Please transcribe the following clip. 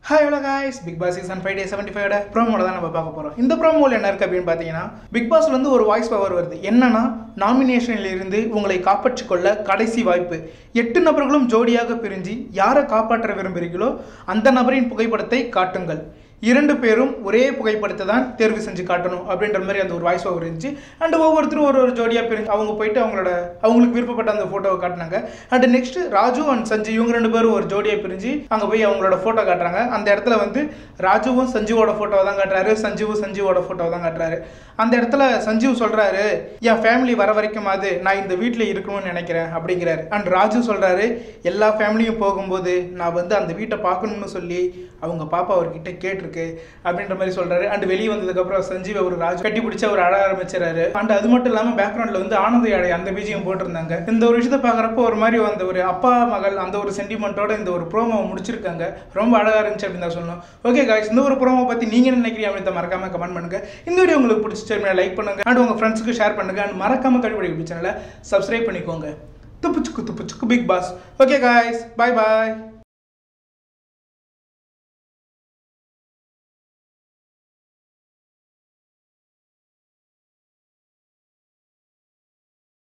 hi hello guys Bigg Boss season five day seventy ஃபைவோட ப்ரோமோட தான் நம்ம பார்க்க போகிறோம் இந்த ப்ரோமோவில் என்ன இருக்குது அப்படின்னு பார்த்தீங்கன்னா பிக் பாஸ்லேருந்து ஒரு வாய்ஸ் பவர் வருது என்னன்னா நாமினேஷனில் இருந்து உங்களை காப்பாற்றிக் கொள்ள கடைசி வாய்ப்பு எட்டு நபர்களும் ஜோடியாக பிரிஞ்சு யாரை காப்பாற்ற விரும்புகிறீங்களோ அந்த நபரின் புகைப்படத்தை காட்டுங்கள் இரண்டு பேரும் ஒரே புகைப்படத்தை தான் தேர்வு செஞ்சு காட்டணும் அப்படின்ற மாதிரி அந்த ஒரு வாய்ஸ் ஓவர் இருந்துச்சு அண்ட் ஒவ்வொருத்தரும் ஒரு ஒரு ஜோடியாக பிரிஞ்சு அவங்க போயிட்டு அவங்களோட அவங்களுக்கு விருப்பப்பட்ட அந்த ஃபோட்டோவை காட்டினாங்க and next Raju and Sanju இவங்க ரெண்டு பேரும் ஒரு ஜோடியாக பிரிஞ்சு அங்கே போய் அவங்களோட ஃபோட்டோ காட்டுறாங்க அந்த இடத்துல வந்து ராஜுவும் சஞ்சுவோட ஃபோட்டோவை தான் காட்டுறாரு சஞ்சுவும் சஞ்சுவோட ஃபோட்டோவை தான் காட்டுறாரு அந்த இடத்துல சஞ்சீவ் சொல்றாரு என் ஃபேமிலி வர வரைக்குமாவது நான் இந்த வீட்டில் இருக்கணும்னு நினைக்கிறேன் அப்படிங்கிறாரு அண்ட் ராஜு சொல்றாரு எல்லா ஃபேமிலியும் போகும்போது நான் வந்து அந்த வீட்டை பார்க்கணும்னு சொல்லி அவங்க பாப்பா அவர்கிட்ட கேட்டிருக்கு அப்படின்ற மாதிரி சொல்றாரு அண்ட் வெளியே வந்ததுக்கப்புறம் சஞ்சீவ் ஒரு ராஜு கட்டி பிடிச்சி அவர் அழ ஆரம்பிச்சிடறாரு அண்ட் அது மட்டும் இல்லாமல் பேக்ரவுண்டில் வந்து ஆனந்த யாழை அந்த பீஜியம் போட்டிருந்தாங்க இந்த ஒரு விஷயத்தை பார்க்குறப்போ ஒரு மாதிரி அந்த ஒரு அப்பா மகள் அந்த ஒரு சென்டிமெண்ட்டோட இந்த ஒரு ப்ரோமோ முடிச்சிருக்காங்க ரொம்ப அழகாக இருந்துச்சு அப்படின்னு தான் சொல்லணும் ஓகே காய்ஸ் இந்த ஒரு ப்ரோமோ பற்றி நீங்கள் என்ன நினைக்கிறீங்க அப்படின்னு மறக்காம கமெண்ட் பண்ணுங்க இந்த வீடியோ உங்களுக்கு பிடிச்சிச்சு லைக் பண்ணுங்க அண்ட் உங்கள் ஃப்ரெண்ட்ஸுக்கு ஷேர் பண்ணுங்க அண்ட் மறக்காம கழிப்படி யூடியூப் சேனலை சப்ஸ்கிரைப் பண்ணிக்கோங்க துப்புச்சுக்கு துப்புச்சுக்கு Bigg Boss okay guys bye பாய்